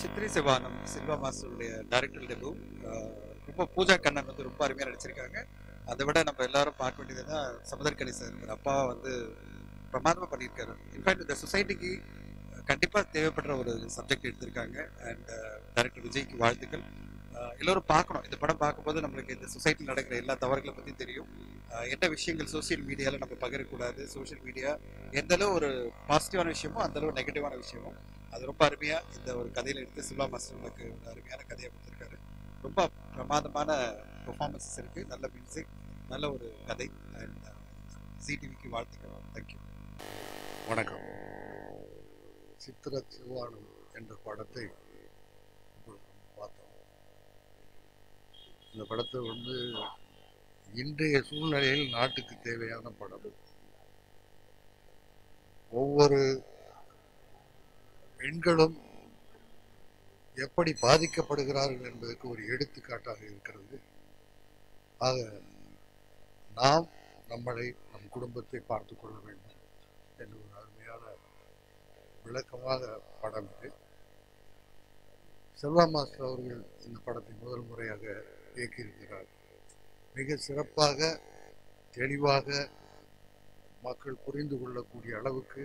சித்திரை சிவானம் சில்வா மாஸ்டருடைய director debut ரொம்ப பூஜா கண்ணன் வந்து ரொம்ப அருமையாக நடிச்சிருக்காங்க அதை விட நம்ம எல்லாரும் பார்க்க வேண்டியது தான் சமுதர்கனி சார் ஒரு அப்பா வந்து பிரமாதமாக பண்ணியிருக்காரு இன்ஃபேக்ட் இந்த சொசைட்டிக்கு கண்டிப்பாக தேவைப்படுற ஒரு சப்ஜெக்ட் எடுத்திருக்காங்க அண்ட் டைரக்டர் விஜய்க்கு வாழ்த்துக்கள் அஹ் எல்லோரும் பார்க்கணும் இந்த படம் பார்க்கும்போது நம்மளுக்கு இந்த சொசைட்டியில் நடக்கிற எல்லா தவறுகளை பற்றி தெரியும் அஹ் என்ன விஷயங்கள் சோஷியல் மீடியாவில் நம்ம பகிரக்கூடாது சோஷியல் மீடியா எந்த அளவு ஒரு பாசிட்டிவான விஷயமோ அந்த அளவு நெகட்டிவான விஷயமோ அது ரொம்ப அருமையாக இந்த ஒரு கதையில் எடுத்து சில்வா மாஸ்டர் நமக்கு ஒரு அருமையான கதையை கொடுத்துருக்காரு ரொம்ப பிரமாதமான பெர்ஃபார்மன்ஸஸ் இருக்குது நல்ல மியூசிக் நல்ல ஒரு கதை அண்ட் ஜிடிவிக்கு வாழ்த்துக்கள் தேங்க்யூ வணக்கம் சித்திர சிவானம் என்ற படத்தை இப்பொழுது நம்ம பார்த்தோம் இந்த படத்தை வந்து இன்றைய சூழ்நிலையில் நாட்டுக்கு தேவையான படம் ஒவ்வொரு பெண்களும் எப்படி பாதிக்கப்படுகிறார்கள் என்பதற்கு ஒரு எடுத்துக்காட்டாக இருக்கிறது ஆக நாம் நம்மளை நம் குடும்பத்தை பார்த்து கொள்ள வேண்டும் என்று ஒரு அருமையான விளக்கமாக படம் இது செல்வா மாஸ்டர் அவர்கள் இந்த படத்தை முதல் முறையாக இயக்கியிருக்கிறார் மிக சிறப்பாக தெளிவாக மக்கள் புரிந்து கொள்ளக்கூடிய அளவுக்கு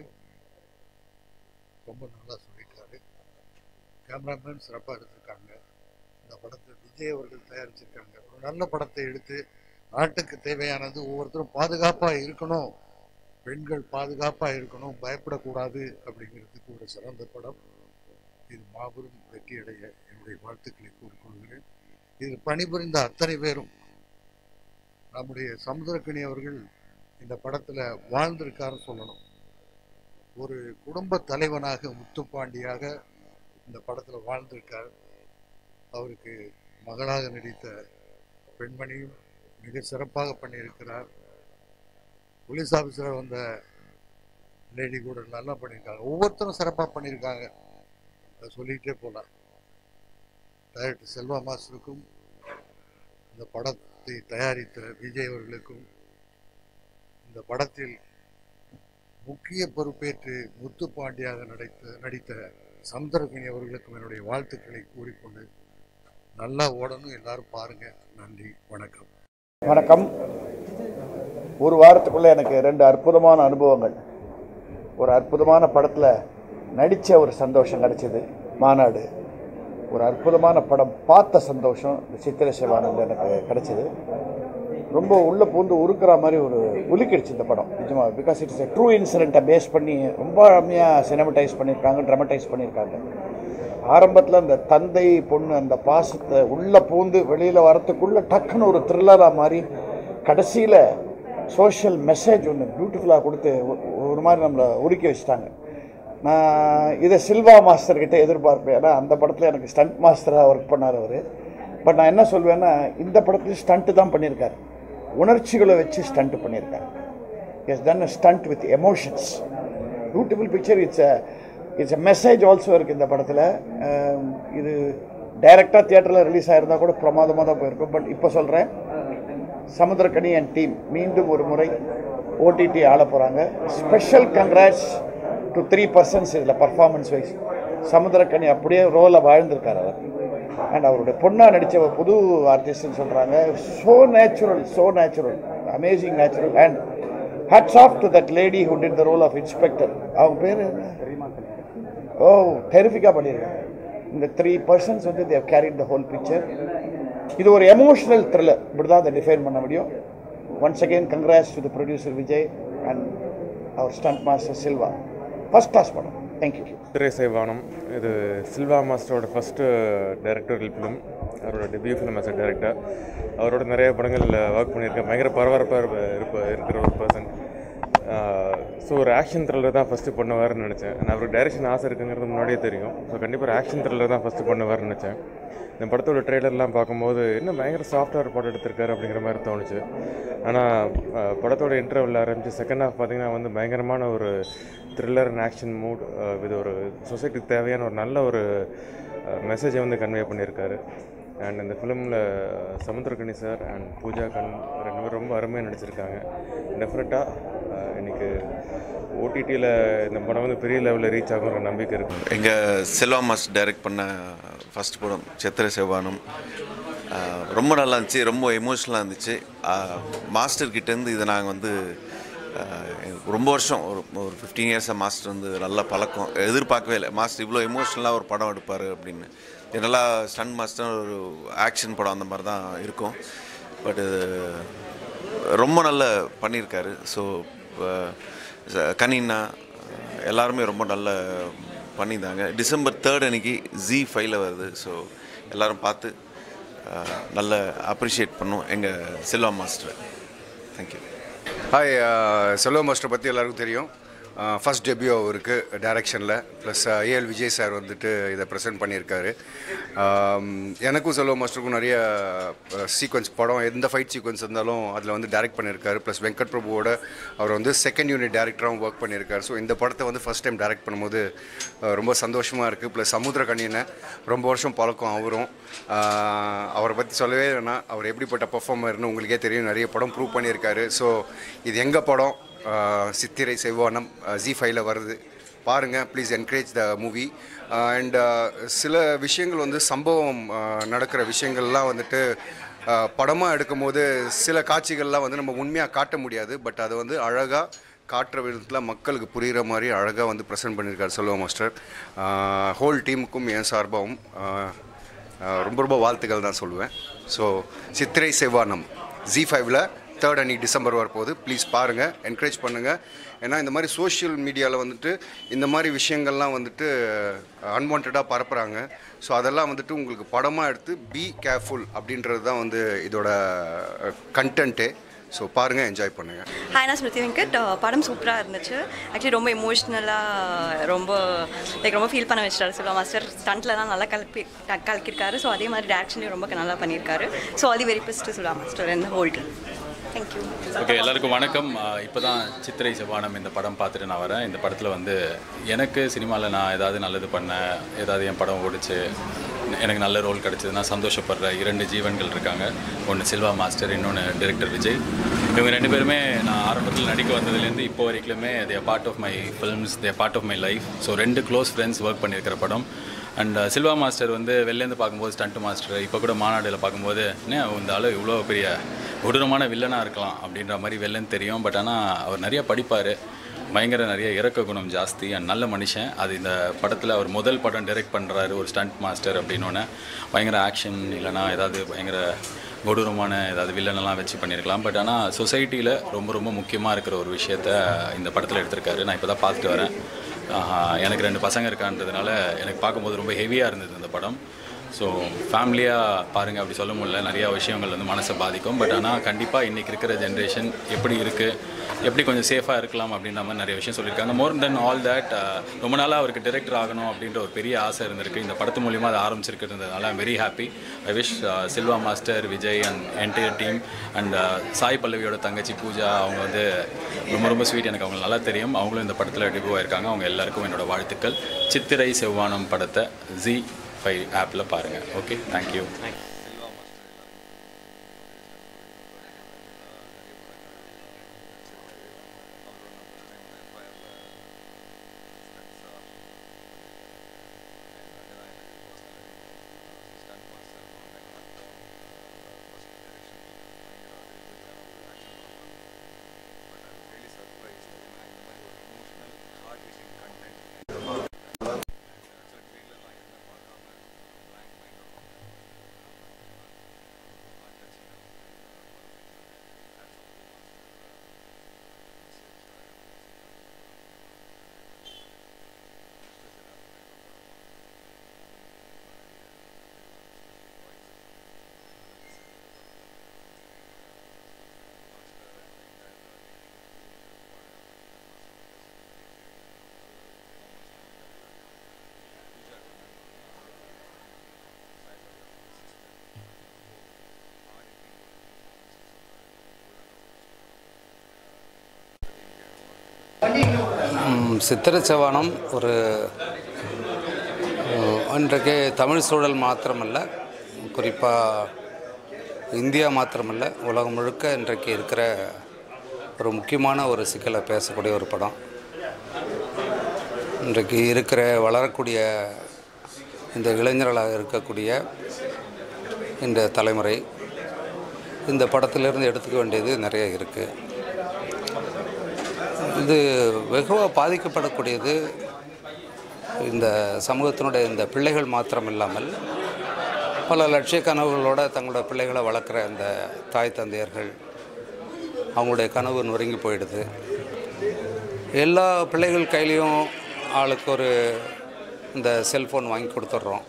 ரொம்ப நல்லா சொல்லியிருக்காரு கேமராமேன் சிறப்பாக எடுத்திருக்காங்க இந்த படத்தை விஜய் அவர்கள் தயாரிச்சிருக்காங்க ஒரு நல்ல படத்தை எடுத்து நாட்டுக்கு தேவையானது ஒவ்வொருத்தரும் பாதுகாப்பாக இருக்கணும் பெண்கள் பாதுகாப்பாக இருக்கணும் பயப்படக்கூடாது அப்படிங்கிறதுக்கு ஒரு சிறந்த படம் இது மாபெரும் வெற்றி அடைய என்னுடைய வாழ்த்துக்களை கூறிக்கொள்கிறேன் இதில் பணிபுரிந்த அத்தனை பேரும் நம்முடைய சமுத்திரக்கணி அவர்கள் இந்த படத்தில் வாழ்ந்திருக்காருன்னு சொல்லணும் ஒரு குடும்ப தலைவனாக முத்துப்பாண்டியாக இந்த படத்தில் வாழ்ந்திருக்கார் அவருக்கு மகளாக நடித்த பெண்மணியும் மிக சிறப்பாக பண்ணியிருக்கிறார் போலீஸ் ஆஃபீஸராக வந்த லேடி கூட நல்லா பண்ணியிருக்காங்க ஒவ்வொருத்தரும் சிறப்பாக பண்ணியிருக்காங்க அதை சொல்லிக்கிட்டே போகலாம் டைரக்டர் செல்வா மாஸ்டருக்கும் இந்த படத்தை தயாரித்த விஜய் அவர்களுக்கும் இந்த படத்தில் முக்கிய பொறுப்பேற்று முத்துப்பாண்டியாக நடித்த நடித்த சந்திரகினி அவர்களுக்கும் என்னுடைய வாழ்த்துக்களை கூறிக்கொண்டு நல்லா ஓடணும் எல்லாரும் பாருங்க நன்றி வணக்கம் வணக்கம் ஒரு வாரத்துக்குள்ளே எனக்கு ரெண்டு அற்புதமான அனுபவங்கள் ஒரு அற்புதமான படத்தில் நடித்த ஒரு சந்தோஷம் கிடைச்சிது மாநாடு ஒரு அற்புதமான படம் பார்த்த சந்தோஷம் இந்த சித்திர சிவானந்த் எனக்கு கிடைச்சிது ரொம்ப உள்ளே பூந்து உருக்குற மாதிரி ஒரு உலுக்கிடுச்சு இந்த படம் நிஜமாக பிகாஸ் இட்ஸ் எ ட்ரூ இன்சிடெண்ட்டை பேஸ் பண்ணி ரொம்ப அருமையாக சினிமடைஸ் பண்ணியிருக்காங்க ட்ரமடைஸ் பண்ணியிருக்காங்க ஆரம்பத்தில் அந்த தந்தை பொண்ணு அந்த பாசத்தை உள்ளே பூந்து வெளியில் வரத்துக்குள்ளே டக்குன்னு ஒரு த்ரில்லராக மாதிரி கடைசியில் சோஷியல் மெசேஜ் ஒன்று பியூட்டிஃபுல்லாக கொடுத்து ஒ- ஒரு மாதிரி நம்மளை உருக்கி வச்சுட்டாங்க நான் இதை சில்வா மாஸ்டர் கிட்ட எதிர்பார்ப்பேன் ஏன்னா அந்த படத்தில் எனக்கு ஸ்டண்ட் மாஸ்டராக ஒர்க் பண்ணார் அவர் பட் நான் என்ன சொல்வேன்னா இந்த படத்தில் ஸ்டண்ட்டு தான் பண்ணியிருக்காரு உணர்ச்சிகளை வச்சு ஸ்டண்ட் பண்ணியிருக்காரு has done a stunt with emotions beautiful picture it's a it's a message also இருக்குது இந்த படத்தில் இது டைரெக்டாக தியேட்டரில் ரிலீஸ் ஆயிருந்தா கூட பிரமாதமாக தான் போயிருக்கும் பட் இப்போ சொல்கிறேன் சமுத்திரக்கனி அண்ட் டீம் மீண்டும் ஒரு முறை ஓடிடி ஆள போகிறாங்க special congrats to three persons இதில் பர்ஃபார்மன்ஸ் வைஸ் சமுத்திரக்கனி அப்படியே ரோலை வாழ்ந்திருக்கார் அவர் அண்ட் அவருடைய பொண்ணாக நடித்த புது ஆர்டிஸ்ட்னு சொல்கிறாங்க so natural so natural amazing natural and hats off to that lady who did the role of inspector அவங்க பேர் ஓ டெரிஃபிக்காக பண்ணியிருக்காங்க இந்த த்ரீ பர்சன்ஸ் வந்து they've carried the whole picture இது ஒரு எமோஷனல் த்ரில்லர் இப்படி தான் அதை டிஃபைன் பண்ண முடியும் once again congrats to the producer Vijay and அவர் stunt master Silva first class படம் தேங்க்யூ திரை சேவானம் இது சில்வா மாஸ்டரோட ஃபஸ்ட்டு டைரக்டரல் ஃபிலிம் அவரோட debut film as a director அவரோட நிறைய படங்களில் ஒர்க் பண்ணியிருக்கேன் பயங்கர பரபரப்பாக இருப்ப இருப்ப இருக்கிற ஒரு பர்சன் ஸோ ஒரு ஆக்ஷன் த்ரில்லர் தான் ஃபஸ்ட்டு பண்ணுவார்னு நினச்சேன் நான் அவருக்கு டைரக்ஷன் ஆசை இருக்குங்கிறது முன்னாடியே தெரியும் ஸோ கண்டிப்பாக ஒரு ஆக்ஷன் த்ரில்லர் தான் ஃபஸ்ட்டு பண்ணுவார்னு நினச்சேன் இந்த படத்தோட ட்ரெய்லர்லாம் பார்க்கும்போது இன்னும் பயங்கர சாஃப்ட்வேர் படம் எடுத்திருக்காரு அப்படிங்கிற மாதிரி தோணுச்சு ஆனால் படத்தோட இன்டர்வல் ஆரம்பித்து செகண்ட் ஹாஃப் பார்த்தீங்கன்னா வந்து பயங்கரமான ஒரு த்ரில்லர் அண்ட் ஆக்ஷன் மூட் இது ஒரு சொசைட்டிக்கு தேவையான ஒரு நல்ல ஒரு மெசேஜை வந்து கன்வே பண்ணியிருக்காரு அண்ட் இந்த ஃபிலிமில் சமுத்திரகனி சார் அண்ட் பூஜா கண் ரெண்டு பேரும் ரொம்ப அருமையாக நடிச்சிருக்காங்க டெஃபினட்டாக இன்னைக்கு ஓடிடியில் இந்த படம் வந்து பெரிய லெவலில் ரீச் ஆகுங்கிற நம்பிக்கை இருக்குது எங்கள் செல்வா மாஸ் டைரக்ட் பண்ண ஃபஸ்ட் படம் சித்திர செவ்வானம் ஆஹ் ரொம்ப நல்லா இருந்துச்சு ரொம்ப எமோஷ்னலாக இருந்துச்சு மாஸ்டர் கிட்டேருந்து இதை நாங்கள் வந்து ஆஹ் எனக்கு ரொம்ப வருஷம் ஒரு ஒரு ஃபிஃப்டீன் இயர்ஸாக மாஸ்டர் வந்து நல்ல பழக்கம் எதிர்பார்க்கவே இல்லை மாஸ்டர் இவ்வளோ எமோஷ்னலாக ஒரு படம் எடுப்பார் அப்படின்னு நல்லா ஸ்டன் மாஸ்டர் ஒரு ஆக்ஷன் படம் அந்த மாதிரி தான் இருக்கும் பட் ரொம்ப நல்ல பண்ணியிருக்காரு ஸோ கனின்னா எல்லாருமே ரொம்ப நல்ல பண்ணியிருந்தாங்க டிசம்பர் தேர்ட் அன்னைக்கு ஜி ஃபைவ்ல வருது ஸோ எல்லாரும் பார்த்து அஹ், நல்ல அப்ரிஷியேட் பண்ணும் எங்கள் Selva master thank you hi Selva master பற்றி எல்லாருக்கும் தெரியும் ஃபர்ஸ்ட் டெபியூ அவருக்கு டைரக்ஷனில் ப்ளஸ் ஏஎல் விஜய் சார் வந்துட்டு இதை ப்ரெசென்ட் பண்ணியிருக்காரு ஆம், எனக்கும் செல்வ மாஸ்டருக்கும் நிறைய சீக்வன்ஸ் படம் எந்த ஃபைட் சீக்வன்ஸ் இருந்தாலும் அதில் வந்து டைரக்ட் பண்ணியிருக்காரு ப்ளஸ் வெங்கட் பிரபுவோட அவர் வந்து செகண்ட் யூனிட் டேரக்டராகவும் ஒர்க் பண்ணியிருக்காரு ஸோ இந்த படத்தை வந்து ஃபஸ்ட் டைம் டைரக்ட் பண்ணும்போது அஹ், ரொம்ப சந்தோஷமாக இருக்குது ப்ளஸ் சமுத்திரகண்ணியனை ரொம்ப வருஷம் பழக்கம் அவரும் ஆஹ், அவரை பற்றி சொல்லவே வேணாம் அவர் எப்படிப்பட்ட பர்ஃபார்மர்னு உங்களுக்கே தெரியும் நிறைய படம் ப்ரூவ் பண்ணியிருக்காரு ஸோ இது எங்கள் படம் ஆஹ், சித்திரை செவ்வானம் ஜி ஃபைவ்ல வருது பாருங்கள் please encourage the movie and சில விஷயங்கள் வந்து சம்பவம் ஆஹ், நடக்கிற விஷயங்கள்லாம் வந்துட்டு படமாக எடுக்கும்போது சில காட்சிகள்லாம் வந்து நம்ம உண்மையாக காட்ட முடியாது பட் அதை வந்து அழகாக காட்டுற விதத்தில் மக்களுக்கு புரிகிற மாதிரி அழகாக வந்து ப்ரெசென்ட் பண்ணியிருக்காரு செல்வா மாஸ்டர் ஹோல் டீமுக்கும் என் சார்பாகவும் ஆஹ், ஆஹ், ரொம்ப ரொம்ப வாழ்த்துக்கள் தான் சொல்லுவேன் ஸோ சித்திரை செவ்வானம் ஜி ஃபைவ்ல தேர்ட் அன்னைக்கு டிசம்பர் வரப்போகுது ப்ளீஸ் பாருங்கள் என்கரேஜ் பண்ணுங்கள் ஏன்னா இந்த மாதிரி சோஷியல் மீடியாவில் வந்துட்டு இந்த மாதிரி விஷயங்கள்லாம் வந்துட்டு அன்வான்டாக பரப்புகிறாங்க ஸோ அதெல்லாம் வந்துட்டு உங்களுக்கு படமாக எடுத்து பி கேர்ஃபுல் அப்படின்றது தான் வந்து இதோட கண்டென்ட்டே ஸோ பாருங்கள் என்ஜாய் பண்ணுங்கள் ஹாய் நான் ஸ்மிருதி வெங்கட் அஹ் படம் சூப்பராக இருந்துச்சு ஆக்சுவலி ரொம்ப எமோஷ்னலாக ரொம்ப லைக் ரொம்ப ஃபீல் பண்ண வச்சிட்டாரு சிவா மாஸ்டர் ஸ்டண்ட்லலாம் நல்லா கலப்பி க- கலக்கியிருக்காரு ஸோ அதே மாதிரி டேரக்ஷன்லையும் ரொம்ப நல்லா பண்ணியிருக்காரு so all the very best Siva master இந்த ஹோல் டீம் தேங்க்யூ ஓகே எல்லாருக்கும் வணக்கம் இப்போ தான் சித்திரை செவ்வானம் இந்த படம் பார்த்துட்டு நான் வரேன் இந்த படத்தில் வந்து எனக்கு சினிமாவில் நான் ஏதாவது நல்லது பண்ணேன் ஏதாவது என் படம் ஓடிச்சு எனக்கு நல்ல ரோல் கிடச்சதுன்னா சந்தோஷப்படுற இரண்டு ஜீவன்கள் இருக்காங்க ஒன்று சில்வா மாஸ்டர் இன்னொன்று டைரக்டர் விஜய் இவங்க ரெண்டு பேருமே நான் ஆரம்பத்தில் நடிக்க வந்ததுலேருந்து இப்போ வரைக்குமே they part of my films they part of my life so ரெண்டு க்ளோஸ் ஃப்ரெண்ட்ஸ் ஒர்க் பண்ணியிருக்கிற படம் அண்ட் சில்வா மாஸ்டர் வந்து வெளிலேருந்து பார்க்கும்போது ஸ்டண்ட் மாஸ்டர் இப்போ கூட மாநாடுல பார்க்கும்போது என்ன இந்த ஆளு இவ்வளோ பெரிய கொடூரமான வில்லனாக இருக்கலாம் அப்படின்ற மாதிரி வில்லன் தெரியும் பட் ஆனால் அவர் நிறைய படிப்பார் பயங்கர நிறைய இறக்க குணம் ஜாஸ்தி அண்ட் நல்ல மனுஷன் அது இந்த படத்தில் அவர் முதல் படம் டைரக்ட் பண்ணுறாரு ஒரு ஸ்டண்ட் மாஸ்டர் அப்படின்னோடனே பயங்கர ஆக்ஷன் இல்லைனா ஏதாவது பயங்கர கொடூரமான ஏதாவது வில்லனெல்லாம் வச்சு பண்ணியிருக்கலாம் பட் ஆனால் சொசைட்டியில் ரொம்ப ரொம்ப முக்கியமாக இருக்கிற ஒரு விஷயத்த இந்த படத்தில் எடுத்திருக்காரு நான் இப்போ தான் பார்த்துட்டு வரேன் ஆஹா, எனக்கு ரெண்டு பசங்க இருக்கான்றதுனால எனக்கு பார்க்கும்போது ரொம்ப ஹெவியாக இருந்தது இந்த படம் ஸோ ஃபேமிலியாக பாருங்கள் அப்படி சொல்ல முடியல நிறையா விஷயங்கள் வந்து மனசை பாதிக்கும் பட் ஆனால் கண்டிப்பாக இன்றைக்கி இருக்கிற ஜென்ரேஷன் எப்படி இருக்குது எப்படி கொஞ்சம் சேஃபாக இருக்கலாம் அப்படின்ற மாதிரி நிறைய விஷயம் சொல்லியிருக்காங்க மோர் தென் ஆல் தட் ரொம்ப நாளாக அவருக்கு டிரெக்டர் ஆகணும் அப்படின்ற ஒரு பெரிய ஆசை இருந்திருக்கு இந்த படத்து மூலியமாக அதை ஆரம்பிச்சிருக்கிறதுனால I'm very happy I wish Silva master Vijay and entire team and Sai பல்லவியோட தங்கச்சி பூஜா அவங்க வந்து ரொம்ப ரொம்ப ஸ்வீட் எனக்கு அவங்க நல்லா தெரியும் அவங்களும் இந்த படத்தில் டெபியூ ஆயிருக்காங்க அவங்க எல்லாருக்கும் என்னோட வாழ்த்துக்கள் சித்திரை செவ்வானம் படத்தை ஜி ஃபைவ் ஆப்பில் பாருங்கள் ஓகே தேங்க்யூ ம், சித்திரை செவ்வானம் ஒரு ம், இன்றைக்கு தமிழ் சூழல் மாத்திரமல்ல குறிப்பாக இந்தியா மாத்திரமல்ல உலகம் முழுக்க இன்றைக்கு இருக்கிற ஒரு முக்கியமான ஒரு சிக்கலை பேசக்கூடிய ஒரு படம் இன்றைக்கு இருக்கிற வளரக்கூடிய இந்த இளைஞர்களாக இருக்கக்கூடிய இந்த தலைமுறை இந்த படத்திலிருந்து எடுத்துக்க வேண்டியது நிறைய இருக்குது இது வெகுவாக பாதிக்கப்படக்கூடியது இந்த சமூகத்தினுடைய இந்த பிள்ளைகள் மாத்திரம் இல்லாமல் பல லட்சிய கனவுகளோட தங்களோட பிள்ளைகளை வளர்க்குற இந்த தாய் தந்தையர்கள் அவங்களுடைய கனவு நொறுங்கி போயிடுது எல்லா பிள்ளைகள் கையிலையும் ஆளுக்கு ஒரு இந்த செல்ஃபோன் வாங்கி கொடுத்துட்றோம்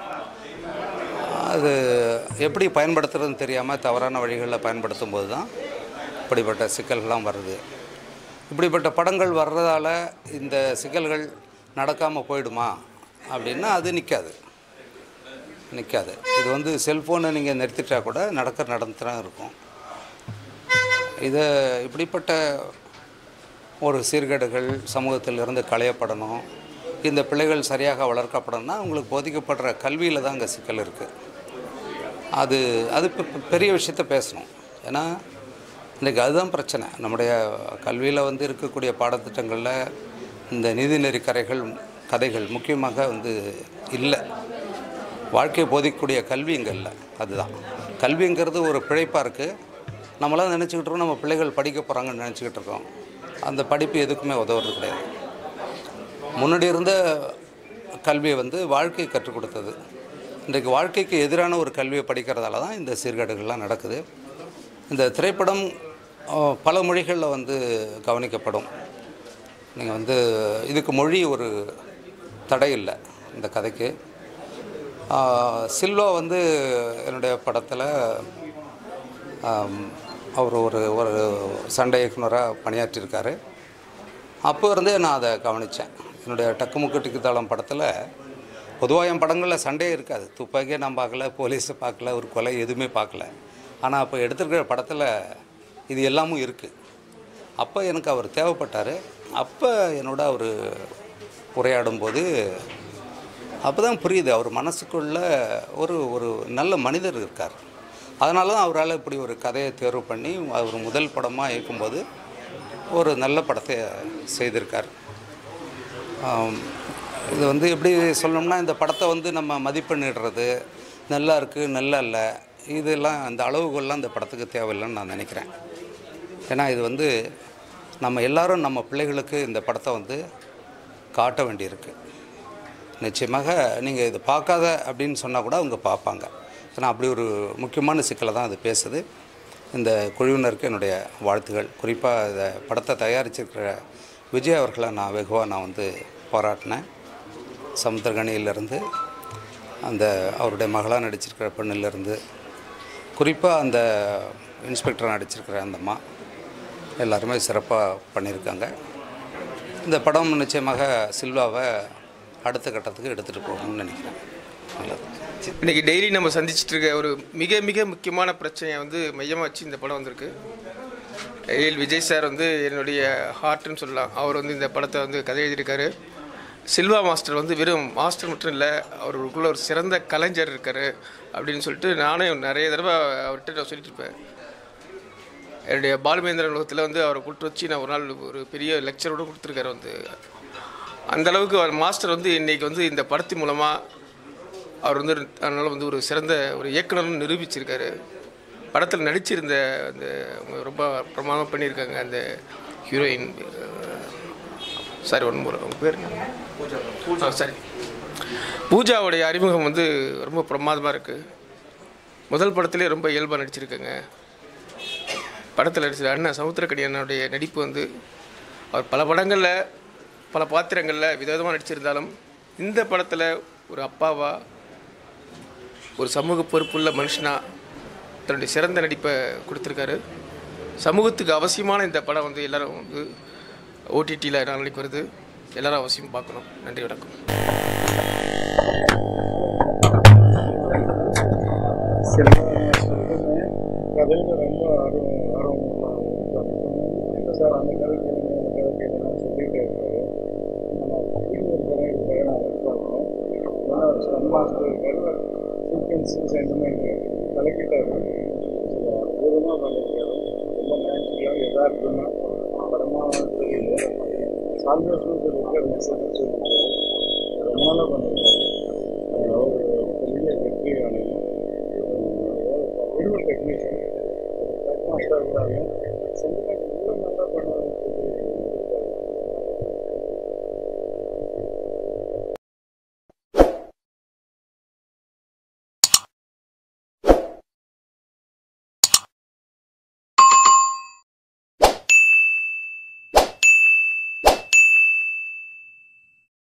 அது எப்படி பயன்படுத்துறதுன்னு தெரியாமல் தவறான வழிகளில் பயன்படுத்தும் போது தான் இப்படிப்பட்ட சிக்கல்கள்லாம் வருது இப்படிப்பட்ட படங்கள் வர்றதால இந்த சிக்கல்கள் நடக்காமல் போயிடுமா அப்படின்னா அது நிற்காது நிற்காது இது வந்து செல்ஃபோனை நீங்கள் நிறுத்திட்டா கூட நடக்க நடந்து தான் இருக்கும் இதை இப்படிப்பட்ட ஒரு சீர்கேடுகள் சமூகத்தில் இருந்து களையப்படணும் இந்த பிள்ளைகள் சரியாக வளர்க்கப்படணும்னா அவங்களுக்கு போதிக்கப்படுற கல்வியில் தான் அங்கே சிக்கல் இருக்குது அது அது பெ- பெ- பெரிய விஷயத்த பேசணும் ஏன்னா இன்றைக்கி அதுதான் பிரச்சனை நம்முடைய கல்வியில் வந்து இருக்கக்கூடிய பாடத்திட்டங்களில் இந்த நீதிநெறி கரைகள் கதைகள் முக்கியமாக வந்து இல்லை வாழ்க்கையை போதிக்கக்கூடிய கல்வி இங்கே இல்லை அதுதான் கல்விங்கிறது ஒரு பிழைப்பாக இருக்குது நம்மளாம் நினச்சிக்கிட்டு இருக்கோம் நம்ம பிள்ளைகள் படிக்க போகிறாங்கன்னு நினச்சிக்கிட்டு இருக்கோம் அந்த படிப்பு எதுக்குமே உதவுறது கிடையாது முன்னாடி இருந்த கல்வியை வந்து வாழ்க்கை கற்றுக் கொடுத்தது இன்றைக்கு வாழ்க்கைக்கு எதிரான ஒரு கல்வியை படிக்கிறதால தான் இந்த சீர்கேடுகள்லாம் நடக்குது இந்த திரைப்படம் அஹ், பல மொழிகளில் வந்து கவனிக்கப்படும் நீங்கள் வந்து இதுக்கு மொழி ஒரு தடை இல்லை இந்த கதைக்கு ஆஹ், சில்வா வந்து என்னுடைய படத்தில் அவர் ஒரு ஒரு சண்டை இயக்குனராக பணியாற்றியிருக்காரு அப்போ இருந்தே நான் அதை கவனித்தேன் என்னுடைய டக்குமுக்கு டிக்குத்தாளம் படத்தில் பொதுவாக என் படங்களில் சண்டையே இருக்காது துப்பாக்கியே நான் பார்க்கல போலீஸை பார்க்கல ஒரு கொலை எதுவுமே பார்க்கல ஆனால் அப்போ எடுத்திருக்கிற படத்தில் இது எல்லாமும் இருக்குது அப்போ எனக்கு அவர் தேவைப்பட்டார் அப்போ என்னோட அவர் உரையாடும்போது அப்போ தான் புரியுது அவர் மனசுக்குள்ள ஒரு ஒரு நல்ல மனிதர் இருக்கார் அதனால தான் அவரால் இப்படி ஒரு கதையை தேர்வு பண்ணி அவர் முதல் படமாக இருக்கும்போது ஒரு நல்ல படத்தை செய்திருக்கார் ஆம், இது வந்து எப்படி சொல்லணும்னா இந்த படத்தை வந்து நம்ம மதிப்பெண்ணிடுறது நல்லா இருக்குது நல்லா இல்லை இதெல்லாம் அந்த அளவுகள்லாம் இந்த படத்துக்கு தேவையில்லைன்னு நான் நினைக்கிறேன் ஏன்னா இது வந்து நம்ம எல்லாரும் நம்ம பிள்ளைகளுக்கு இந்த படத்தை வந்து காட்ட வேண்டியிருக்கு நிச்சயமாக நீங்கள் இது பார்க்காத அப்படின்னு சொன்னால் கூட அவங்க பார்ப்பாங்க ஏன்னா அப்படி ஒரு முக்கியமான சிக்கலை தான் அது பேசுது இந்த குழுவினருக்கு என்னுடைய வாழ்த்துகள் குறிப்பாக இந்த படத்தை தயாரிச்சிருக்கிற விஜய் அவர்களை நான் வெகுவாக நான் வந்து பாராட்டினேன் சமுத்திரகனியிலேருந்து அந்த அவருடைய மகளாக நடிச்சிருக்கிற பெண்ணிலேருந்து குறிப்பாக அந்த இன்ஸ்பெக்டராக நடிச்சிருக்கிற அந்த அம்மா எல்லாருமே சிறப்பாக பண்ணியிருக்காங்க இந்த படம் நிச்சயமாக சில்வாவை அடுத்த கட்டத்துக்கு எடுத்துகிட்டு போகணும்னு நினைக்கிறேன் நல்லது இன்னைக்கு டெய்லி நம்ம சந்திச்சிட்டு இருக்க ஒரு மிக மிக முக்கியமான பிரச்சனையை வந்து மையமாக வச்சு இந்த படம் வந்திருக்கு ஏஎல் விஜய் சார் வந்து என்னுடைய ஹார்ட்னு சொல்லலாம் அவர் வந்து இந்த படத்தை வந்து கதை எழுதியிருக்காரு சில்வா மாஸ்டர் வந்து வெறும் மாஸ்டர் மட்டும் இல்லை அவருக்குள்ள ஒரு சிறந்த கலைஞர் இருக்கார் அப்படின்னு சொல்லிட்டு நானும் நிறைய தடவை அவர்கிட்ட நான் சொல்லிட்டு இருப்பேன் என்னுடைய பாலுமேந்திரன் உலகத்தில் வந்து அவரை கூப்பிட்டு வச்சு நான் ஒரு நாள் ஒரு பெரிய லெக்சரோட கொடுத்துருக்காரு வந்து அந்த அளவுக்கு அவர் மாஸ்டர் வந்து இன்னைக்கு வந்து இந்த படத்தின் மூலமாக அவர் வந்து அதனால் வந்து ஒரு சிறந்த ஒரு இயக்குனர்னு நிரூபிச்சிருக்காரு படத்தில் நடிச்சிருந்த அந்த அவங்க ரொம்ப பிரமாதமாக பண்ணியிருக்காங்க அந்த ஹீரோயின் சாரி ஒன் முறை அவங்க பேர் பூஜா சாரி பூஜாவுடைய அறிமுகம் வந்து ரொம்ப பிரமாதமாக இருக்குது முதல் படத்திலே ரொம்ப இயல்பாக நடிச்சிருக்காங்க படத்தில் நடிச்ச அண்ணன் சமுத்திரக்கடி அண்ணனுடைய நடிப்பு வந்து அவர் பல படங்களில் பல பாத்திரங்களில் விதவிதமாக நடிச்சிருந்தாலும் இந்த படத்தில் ஒரு அப்பாவா ஒரு சமூக பொறுப்புள்ள மனுஷனாக தன்னுடைய சிறந்த நடிப்பை கொடுத்துருக்காரு சமூகத்துக்கு அவசியமான இந்த படம் வந்து எல்லாரும் வந்து ஓடிடியில் நாளைக்கு வருது எல்லாரும் அவசியம் பார்க்கணும் நன்றி வணக்கம் கதையில் ரொம்ப ஆர்வம் ஆர்வம் இல்லை சார் அந்த கதைக்கு இந்த கதைக்கு நான் சொல்லிகிட்டே இருப்பாரு ஆனால் இது ஒரு கதை இருக்காரு நான் எதிர்பார்க்கணும் ஏன்னா ஒரு ஸ்டம் மாஸ்டர் இருக்காரு சீக்வன்ஸஸ் இந்த மாதிரி கலக்கிட்டாரு சில அற்புதமாக பண்ணியிருக்காரு ரொம்ப நேச்சுரலாக யதார்த்தமாக படமாக தெரியல சால்வேஷன் சொல்லிட்டு மெசேஜ் சொல்லியிருக்காரு ரொம்ப நாளாக பண்ணியிருக்காரு அஹ் ஒரு பெரிய வெற்றி அடையும் விடுவல் டெக்னீஷியன் மாஸ்டர் இருந்தாலும் சென்டிமெண்ட்